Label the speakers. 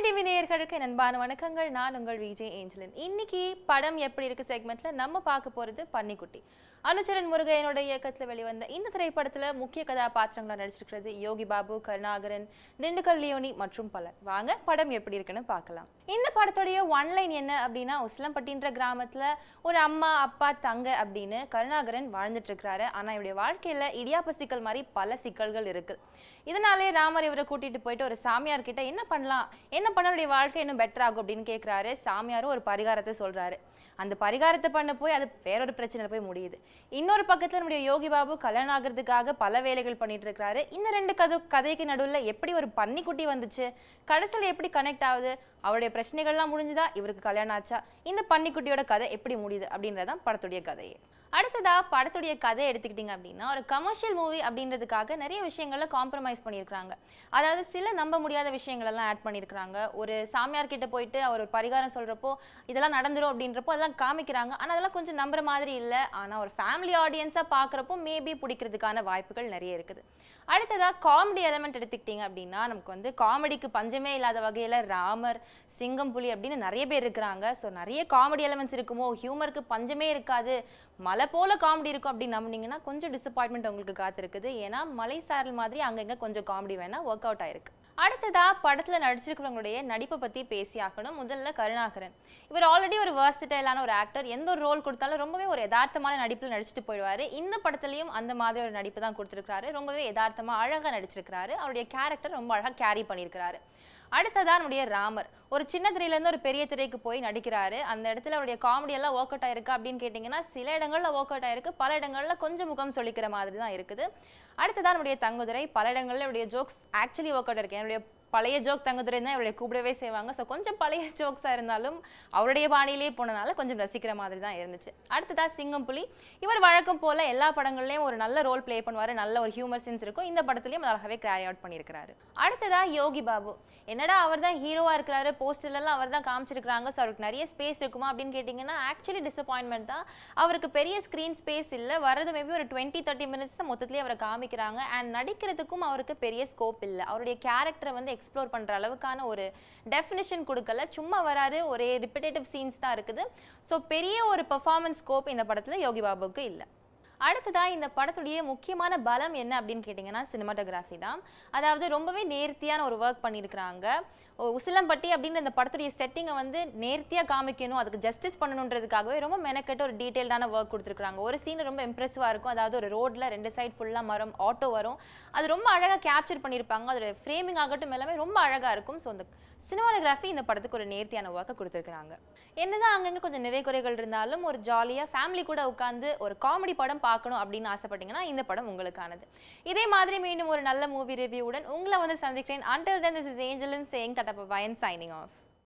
Speaker 1: TV நேயர்களுக்கு என் அன்பான வணக்கங்கள் நான் உங்கள் விஜய் ஏஞ்சலின் இன்னைக்கு படம் எப்படி இருக்கு செக்மெண்ட்ல நம்ம பார்க்க போறது பன்னிக்குட்டி அனுச்சரன் முருகையனோட இயக்கத்துல வெளிவந்த இந்த திரைப்படத்துல முக்கிய கதாபாத்திரங்களா நடிச்சிருக்கிறது யோகி பாபு கருணாகரன் திண்டுக்கல் லியோனி மற்றும் பலர் வாங்க படம் எப்படி இருக்குன்னு பார்க்கலாம் இந்த படத்துடைய ஒன்லைன் என்ன அப்படின்னா உசிலம்பட்டின்ற கிராமத்துல ஒரு அம்மா அப்பா தங்க அப்படின்னு கருணாகரன் வாழ்ந்துட்டு இருக்கிறாரு ஆனா இவருடைய வாழ்க்கையில இடியாப்ப சிக்கல் மாதிரி பல சிக்கல்கள் இருக்கு இதனாலே ராமர் இவரை கூட்டிட்டு போயிட்டு ஒரு சாமியார் கிட்ட என்ன பண்ணலாம் என்ன பண்ண என்னுடைய வாழ்க்கை இன்னும் பெட்டர் ஆகும் அப்படின்னு கேட்குறாரு சாமியாரும் ஒரு பரிகாரத்தை சொல்றாரு அந்த பரிகாரத்தை பண்ண போய் அது வேறொரு பிரச்சனையில போய் முடியுது இன்னொரு பக்கத்துல நம்முடைய யோகி பாபு கல்யாணம் ஆகிறதுக்காக பல வேலைகள் பண்ணிட்டு இருக்கிறாரு இந்த ரெண்டு கதை கதைக்கு நடுவுல எப்படி ஒரு பன்னிக்குட்டி வந்துச்சு கடைசியில் எப்படி கனெக்ட் ஆகுது அவருடைய பிரச்சனைகள்லாம் முடிஞ்சுதா இவருக்கு கல்யாணம் ஆச்சா இந்த பன்னிக்குட்டியோட கதை எப்படி முடியுது அப்படின்றதான் படத்துடைய கதையே அடுத்ததா படத்துடைய கதை எடுத்துக்கிட்டிங்க அப்படின்னா ஒரு கமர்ஷியல் மூவி அப்படின்றதுக்காக நிறைய விஷயங்கள்ல காம்ப்ரமைஸ் பண்ணியிருக்காங்க அதாவது சில நம்ப முடியாத விஷயங்கள் எல்லாம் ஆட் பண்ணியிருக்காங்க ஒரு சாமியார் கிட்ட போயிட்டு அவர் ஒரு பரிகாரம் சொல்றப்போ இதெல்லாம் நடந்துரும் அப்படின்றப்போ அதெல்லாம் காமிக்கிறாங்க ஆனா அதெல்லாம் கொஞ்சம் நம்புற மாதிரி இல்லை ஆனா ஒரு ஃபேமிலி ஆடியன்ஸா பார்க்குறப்போ மேபி பிடிக்கிறதுக்கான வாய்ப்புகள் நிறைய இருக்குது அடுத்ததா காமெடி எலமெண்ட் எடுத்துக்கிட்டிங்க அப்படின்னா நமக்கு வந்து காமெடிக்கு பஞ்சமே இல்லாத வகையில ராமர் சிங்கம் புலி அப்படின்னு நிறைய பேர் இருக்கிறாங்க ஸோ நிறைய காமெடி எலமெண்ட்ஸ் இருக்குமோ ஹியூமருக்கு பஞ்சமே இருக்காது மலை போல காமெடி இருக்கும் அப்படின்னு நம்பினீங்கன்னா கொஞ்சம் டிசப்பாயின்மெண்ட் உங்களுக்கு காத்திருக்குது ஏன்னா மலை சாரல் மாதிரி அங்கங்க கொஞ்சம் காமெடி வேணா ஒர்க் அவுட் ஆயிருக்கு அடுத்ததா படத்துல நடிச்சிருக்கிறவங்களுடைய நடிப்பை பத்தி பேசி ஆகணும் முதல்ல கருணாகரன் இவர் ஆல்ரெடி ஒரு வேர்சிட்டைலான ஒரு ஆக்டர் எந்த ஒரு ரோல் கொடுத்தாலும் ரொம்பவே ஒரு யதார்த்தமான நடிப்பில் நடிச்சிட்டு போயிடுவாரு இந்த படத்துலயும் அந்த மாதிரி ஒரு நடிப்பு தான் கொடுத்திருக்காரு ரொம்பவே யதார்த்தமா அழகா நடிச்சிருக்காரு அவருடைய கேரக்டர் ரொம்ப அழகா கேரி பண்ணியிருக்கிறாரு அடுத்ததா நம்முடைய ராமர் ஒரு சின்ன திரையில இருந்து ஒரு பெரிய திரைக்கு போய் நடிக்கிறாரு அந்த இடத்துல அவருடைய காமெடி எல்லாம் ஒர்க் அவுட் ஆயிருக்கு அப்படின்னு கேட்டிங்கன்னா சில இடங்கள்ல ஒர்க் அவுட் ஆயிருக்கு பல இடங்கள்ல கொஞ்சம் முகம் சொல்லிக்கிற மாதிரி தான் இருக்குது அடுத்ததான் நம்முடைய தங்குதுரை பல இடங்கள்ல இவருடைய ஜோக்ஸ் ஆக்சுவலி ஒர்க் அவுட் இருக்கு என்னுடைய பழைய ஜோக் தங்குதுரை தான் இவருடைய கூப்பிடவே செய்வாங்க ஸோ கொஞ்சம் பழைய ஜோக்ஸாக இருந்தாலும் அவருடைய பாணியிலேயே போனனால கொஞ்சம் ரசிக்கிற மாதிரி தான் இருந்துச்சு அடுத்ததா சிங்கம் புலி இவர் வழக்கம் போல எல்லா படங்கள்லயும் ஒரு நல்ல ரோல் ப்ளே பண்ணுவார் நல்ல ஒரு ஹியூமர் சென்ஸ் இருக்கும் இந்த படத்துலயும் அழகாவே கேரி அவுட் பண்ணியிருக்கிறாரு அடுத்ததா யோகி பாபு என்னடா அவர் தான் ஹீரோவா இருக்கிறாரு போஸ்டர்லாம் அவர் தான் காமிச்சிருக்காங்க ஸோ அவருக்கு நிறைய ஸ்பேஸ் இருக்குமா அப்படின்னு கேட்டிங்கன்னா ஆக்சுவலி டிசப்பாயின்மெண்ட் தான் அவருக்கு பெரிய ஸ்க்ரீன் ஸ்பேஸ் இல்லை வரது மேபி ஒரு டுவெண்ட்டி தேர்ட்டி மினிட்ஸ் தான் மொத்தத்துலேயே அவரை காமிக்கிறாங்க அண்ட் நடிக்கிறதுக்கும் அவருக்கு பெரிய ஸ்கோப் இல்லை அவருடைய கேரக்டரை வந்து எக்ஸ்ப்ளோர் பண்ணுற அளவுக்கான ஒரு டெஃபினிஷன் கொடுக்கல சும்மா வராரு ஒரே ரிப்பிட்டேட்டிவ் சீன்ஸ் தான் இருக்குது ஸோ பெரிய ஒரு பெர்ஃபார்மன்ஸ் ஸ்கோப் இந்த படத்தில் யோகி பாபுக்கு இல்லை அடுத்ததா இந்த படத்துடைய முக்கியமான பலம் என்ன அப்படின்னு கேட்டிங்கன்னா சினிமாட்டோகிராஃபி தான் அதாவது ரொம்பவே நேர்த்தியான ஒரு ஒர்க் பண்ணியிருக்கிறாங்க ஒ- உசிலம்பட்டி அப்படின்ற இந்த படத்துடைய செட்டிங்கை வந்து நேர்த்தியாக காமிக்கணும் அதுக்கு ஜஸ்டிஸ் பண்ணணுன்றதுக்காகவே ரொம்ப மெனக்கெட்டு ஒரு டீட்டெயில்டான ஒர்க் கொடுத்துருக்காங்க ஒரு சீன் ரொம்ப இம்ப்ரெசிவாக இருக்கும் அதாவது ஒரு ரோட்ல ரெண்டு சைடு ஃபுல்லாக மரம் ஆட்டோ வரும் அது ரொம்ப அழகாக கேப்சர் பண்ணியிருப்பாங்க அதோட ஃப்ரேமிங் ஆகட்டும் எல்லாமே ரொம்ப அழகாக இருக்கும் ஸோ அந்த சினிமாட்டோகிராஃபி இந்த படத்துக்கு ஒரு நேர்த்தியான ஒர்க்கை கொடுத்துருக்காங்க என்னதான் அங்கங்கே கொஞ்சம் நிறை குறைகள் இருந்தாலும் ஒரு ஜாலியாக ஃபேமிலி கூட உட்காந்து ஒரு காமெடி படம் பார்க்கணும் அப்படின்னு ஆசைப்பட்டீங்கன்னா இந்த படம் உங்களுக்கானது இதே மாதிரி மீண்டும் ஒரு நல்ல மூவி ரிவ்யூவுடன் உங்களை வந்து சந்திக்கிறேன் until then this is Angeline saying தட்டப்ப பயன் சைனிங் ஆஃப்